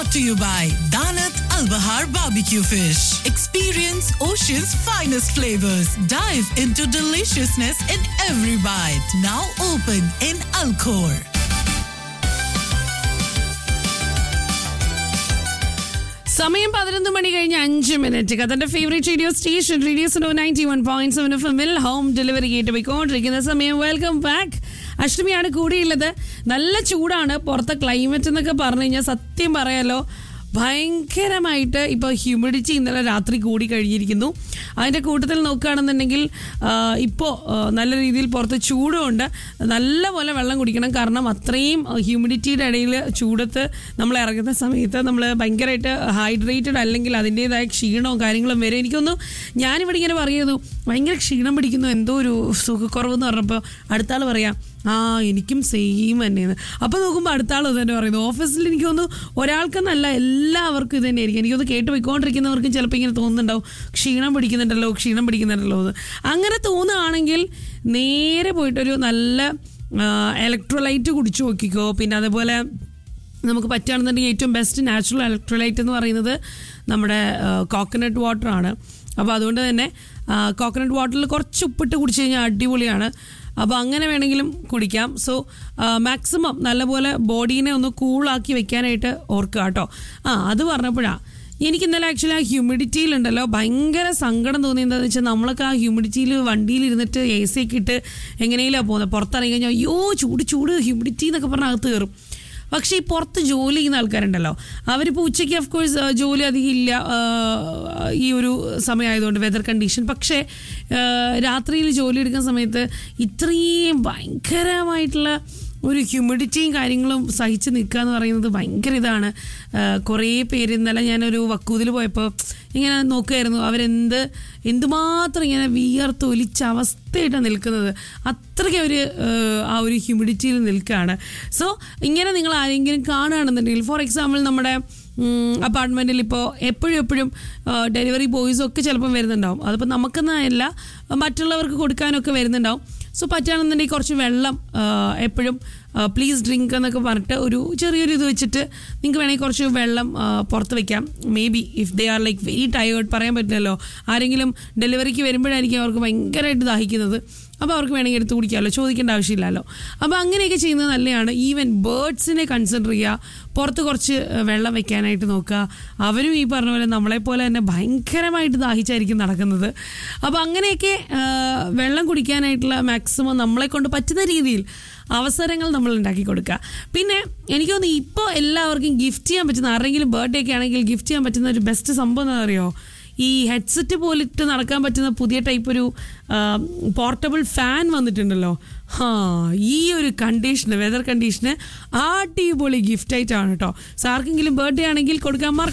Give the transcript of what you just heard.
brought to you by Danat Al Bahar Barbecue Fish. Experience ocean's finest flavors. Dive into deliciousness in every bite. Now open in Alcor. സമയം പതിനൊന്ന് മണി കഴിഞ്ഞ് അഞ്ച് minute കഥന്റെ favourite radio station radio so ninety one point seven F home delivery കേട്ട് പോയിക്കൊണ്ടിരിക്കുന്ന സമയം welcome back അഷ്ടമിയാണ് കൂടിയുള്ളത് നല്ല ചൂടാണ് പുറത്തെ ക്ലൈമറ്റ് എന്നൊക്കെ പറഞ്ഞു കഴിഞ്ഞാൽ സത്യം പറയാലോ ഭയങ്കരമായിട്ട് ഇപ്പോൾ ഹ്യൂമിഡിറ്റി ഇന്നലെ രാത്രി കൂടി കഴിഞ്ഞിരിക്കുന്നു അതിൻ്റെ കൂട്ടത്തിൽ നോക്കുകയാണെന്നുണ്ടെങ്കിൽ ഇപ്പോൾ നല്ല രീതിയിൽ പുറത്ത് ചൂടുമുണ്ട് നല്ലപോലെ വെള്ളം കുടിക്കണം കാരണം അത്രയും ഹ്യൂമിഡിറ്റിയുടെ ഇടയിൽ ചൂടത്ത് നമ്മൾ ഇറങ്ങുന്ന സമയത്ത് നമ്മൾ ഭയങ്കരമായിട്ട് ഹൈഡ്രേറ്റഡ് അല്ലെങ്കിൽ അതിൻ്റേതായ ക്ഷീണവും കാര്യങ്ങളും വരെ എനിക്കൊന്നു ഞാനിവിടെ ഇങ്ങനെ പറയുന്നു ഭയങ്കര ക്ഷീണം പിടിക്കുന്നു എന്തോ ഒരു സുഖക്കുറവെന്ന് പറഞ്ഞപ്പോൾ അടുത്താൾ പറയാം ആ എനിക്കും സെയിം തന്നെയാണ് അപ്പോൾ നോക്കുമ്പോൾ അടുത്ത ആൾ തന്നെ പറയുന്നു ഓഫീസിൽ എനിക്ക് തോന്നുന്നു ഒരാൾക്കെന്നല്ല എല്ലാവർക്കും ഇത് തന്നെയായിരിക്കും എനിക്കൊന്ന് കേട്ട് പോയിക്കൊണ്ടിരിക്കുന്നവർക്കും ചിലപ്പോൾ ഇങ്ങനെ തോന്നുന്നുണ്ടാവും ക്ഷീണം പിടിക്കുന്നുണ്ടല്ലോ ക്ഷീണം പിടിക്കുന്നുണ്ടല്ലോ എന്ന് അങ്ങനെ തോന്നുകയാണെങ്കിൽ നേരെ പോയിട്ടൊരു നല്ല ഇലക്ട്രോലൈറ്റ് കുടിച്ചു നോക്കിക്കോ പിന്നെ അതേപോലെ നമുക്ക് പറ്റുകയാണെന്നുണ്ടെങ്കിൽ ഏറ്റവും ബെസ്റ്റ് നാച്ചുറൽ ഇലക്ട്രോലൈറ്റ് എന്ന് പറയുന്നത് നമ്മുടെ കോക്കനട്ട് വാട്ടറാണ് അപ്പോൾ അതുകൊണ്ട് തന്നെ കോക്കനട്ട് വാട്ടറിൽ കുറച്ച് ഉപ്പിട്ട് കുടിച്ചു കഴിഞ്ഞാൽ അടിപൊളിയാണ് അപ്പോൾ അങ്ങനെ വേണമെങ്കിലും കുടിക്കാം സോ മാക്സിമം നല്ലപോലെ ബോഡീനെ ഒന്ന് കൂളാക്കി വെക്കാനായിട്ട് ഓർക്കുക കേട്ടോ ആ അത് പറഞ്ഞപ്പോഴാണ് എനിക്ക് ഇന്നലെ ആക്ച്വലി ആ ഹ്യൂമിഡിറ്റിയിലുണ്ടല്ലോ ഭയങ്കര സങ്കടം തോന്നി എന്താണെന്ന് വെച്ചാൽ നമ്മളൊക്കെ ആ ഹ്യൂമിഡിറ്റിയിൽ വണ്ടിയിൽ ഇരുന്നിട്ട് എ സി ഒക്കെ ഇട്ട് എങ്ങനെയെങ്കിലും പോകുന്നത് പുറത്തിറങ്ങി കഴിഞ്ഞാൽ അയ്യോ ചൂട് ചൂട് ഹ്യൂമിഡിറ്റി എന്നൊക്കെ പറഞ്ഞാൽ അകത്ത് കയറും പക്ഷേ ഈ പുറത്ത് ജോലി ചെയ്യുന്ന ആൾക്കാരുണ്ടല്ലോ അവരിപ്പോൾ ഉച്ചയ്ക്ക് ഓഫ് കോഴ്സ് ജോലി അധികം ഇല്ല ഈ ഒരു സമയമായതുകൊണ്ട് വെതർ കണ്ടീഷൻ പക്ഷേ രാത്രിയിൽ ജോലി എടുക്കുന്ന സമയത്ത് ഇത്രയും ഭയങ്കരമായിട്ടുള്ള ഒരു ഹ്യൂമിഡിറ്റിയും കാര്യങ്ങളും സഹിച്ച് നിൽക്കുക എന്ന് പറയുന്നത് ഭയങ്കര ഇതാണ് കുറേ പേര് ഇന്നലെ ഞാനൊരു വക്കൂതിൽ പോയപ്പോൾ ഇങ്ങനെ നോക്കുമായിരുന്നു അവരെന്ത് എന്തുമാത്രം ഇങ്ങനെ വിയർത്ത് ഒലിച്ച അവസ്ഥയായിട്ടാണ് നിൽക്കുന്നത് അത്രയ്ക്ക് അവർ ആ ഒരു ഹ്യൂമിഡിറ്റിയിൽ നിൽക്കുകയാണ് സോ ഇങ്ങനെ നിങ്ങൾ ആരെങ്കിലും കാണുകയാണെന്നുണ്ടെങ്കിൽ ഫോർ എക്സാമ്പിൾ നമ്മുടെ അപ്പാർട്ട്മെൻറ്റിൽ ഇപ്പോൾ എപ്പോഴും എപ്പോഴും ഡെലിവറി ബോയ്സും ഒക്കെ ചിലപ്പം വരുന്നുണ്ടാവും അതിപ്പോൾ നമുക്കെന്നല്ല മറ്റുള്ളവർക്ക് കൊടുക്കാനൊക്കെ വരുന്നുണ്ടാവും സോ പറ്റുകയാണെന്നുണ്ടെങ്കിൽ കുറച്ച് വെള്ളം എപ്പോഴും പ്ലീസ് ഡ്രിങ്ക് എന്നൊക്കെ പറഞ്ഞിട്ട് ഒരു ചെറിയൊരു ഇത് വെച്ചിട്ട് നിങ്ങൾക്ക് വേണമെങ്കിൽ കുറച്ച് വെള്ളം പുറത്ത് വെക്കാം maybe if they are like very tired പറയാൻ പറ്റില്ലല്ലോ ആരെങ്കിലും ഡെലിവറിക്ക് വരുമ്പോഴായിരിക്കും അവർക്ക് ഭയങ്കരമായിട്ട് ദാഹിക്കുന്നത് അപ്പോൾ അവർക്ക് വേണമെങ്കിൽ എടുത്ത് കുടിക്കാമല്ലോ ചോദിക്കേണ്ട ആവശ്യമില്ലല്ലോ അപ്പോൾ അങ്ങനെയൊക്കെ ചെയ്യുന്നത് നല്ലതാണ് ഈവൻ ബേർഡ്സിനെ കൺസിഡർ ചെയ്യുക പുറത്ത് കുറച്ച് വെള്ളം വെക്കാനായിട്ട് നോക്കുക അവരും ഈ പറഞ്ഞ പോലെ നമ്മളെപ്പോലെ തന്നെ ഭയങ്കരമായിട്ട് ദാഹിച്ചായിരിക്കും നടക്കുന്നത് അപ്പോൾ അങ്ങനെയൊക്കെ വെള്ളം കുടിക്കാനായിട്ടുള്ള മാക്സിമം നമ്മളെ കൊണ്ട് പറ്റുന്ന രീതിയിൽ അവസരങ്ങൾ നമ്മൾ ഉണ്ടാക്കി കൊടുക്കുക പിന്നെ എനിക്ക് തോന്നുന്നു ഇപ്പോൾ എല്ലാവർക്കും ഗിഫ്റ്റ് ചെയ്യാൻ പറ്റുന്ന ആരെങ്കിലും ബർത്ത്ഡേ ഒക്കെ ആണെങ്കിൽ ഗിഫ്റ്റ് ചെയ്യാൻ പറ്റുന്ന ഒരു ബെസ്റ്റ് സംഭവം എന്താ അറിയോ ഈ ഹെഡ്സെറ്റ് പോലിട്ട് നടക്കാൻ പറ്റുന്ന പുതിയ ടൈപ്പ് ഒരു പോർട്ടബിൾ ഫാൻ വന്നിട്ടുണ്ടല്ലോ ഹാ ഈ ഒരു കണ്ടീഷന് വെതർ കണ്ടീഷന് അടിപൊളി ഗിഫ്റ്റ് ആയിട്ടാണ് കേട്ടോ സാർക്കെങ്കിലും ബർത്ത്ഡേ ആണെങ്കിൽ കൊടുക്കാൻ മറക്ക